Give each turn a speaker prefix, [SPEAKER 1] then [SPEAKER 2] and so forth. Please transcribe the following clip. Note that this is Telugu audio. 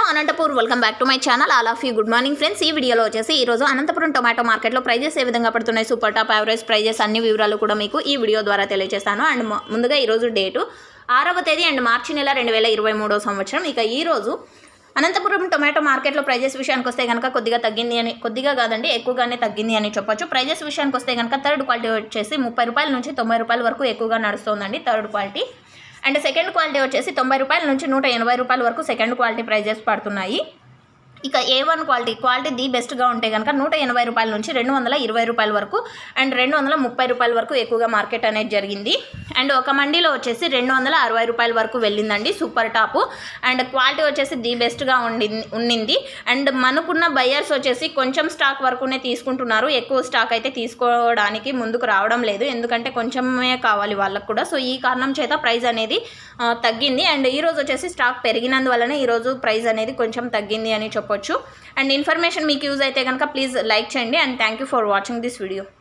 [SPEAKER 1] Anantapur welcome back to my channel all of you good morning friends ఈ వీడియోలో వచ్చేసి ఈ రోజు అనంతపురం టొమాటో మార్కెట్లో ప్రైజెస్ ఏ విధంగా పడుతున్నాయి సూపర్ టాప్ యావరేజ్ ప్రైజెస్ అన్ని వివరాలు కూడా మీకు ఈ వీడియో ద్వారా తెలియజేస్తాను అండ్ ము- ముందుగా ఈ రోజు డేటు ఆరవ తేదీ అండ్ మార్చి నెల రెండు వేల ఇరవై మూడో సంవత్సరం ఇక ఈ రోజు అనంతపురం టొమాటో మార్కెట్లో ప్రైజెస్ విషయానికి వస్తే కనుక కొద్దిగా తగ్గింది అని కొద్దిగా కాదండి ఎక్కువగానే తగ్గింది అని చెప్పొచ్చు ప్రైజెస్ విషయానికి వస్తే కనుక థర్డ్ క్వాలిటీ వచ్చేసి ముప్పై రూపాయల నుంచి తొంభై రూపాయల వరకు ఎక్కువగా నడుస్తుందండి third quality and second quality వచ్చేసి తొంభై రూపాయల నుంచి నూట ఎనభై రూపాయల వరకు సెకండ్ క్వాలిటీ ప్రైజెస్ పడుతున్నాయి ఇక A one quality quality the బెస్ట్గా ఉంటే కనుక నూట ఎనభై రూపాయల నుంచి రెండు వందల ఇరవై రూపాయల వరకు అండ్ రెండు వందల ముప్పై రూపాయల వరకు ఎక్కువగా మార్కెట్ అనేది జరిగింది అండ్ ఒక మండీలో వచ్చేసి రెండు వందల అరవై రూపాయల వరకు వెళ్ళిందండి సూపర్ టాప్ అండ్ క్వాలిటీ వచ్చేసి ది బెస్ట్గా ఉండింది ఉండింది అండ్ మనకున్న బయ్యర్స్ వచ్చేసి కొంచెం స్టాక్ వరకునే తీసుకుంటున్నారు ఎక్కువ స్టాక్ అయితే తీసుకోవడానికి ముందుకు రావడం లేదు ఎందుకంటే కొంచెమే కావాలి వాళ్ళకు కూడా సో ఈ కారణం చేత ప్రైస్ అనేది ఆ, తగ్గింది అండ్ ఈ రోజు వచ్చేసి స్టాక్ పెరిగినందువలన ఈరోజు ప్రైస్ అనేది కొంచెం తగ్గింది అని చెప్పొచ్చు అండ్ ఇన్ఫర్మేషన్ మీకు యూజ్ అయితే కనుక ప్లీజ్ లైక్ చేయండి and thank you for watching this video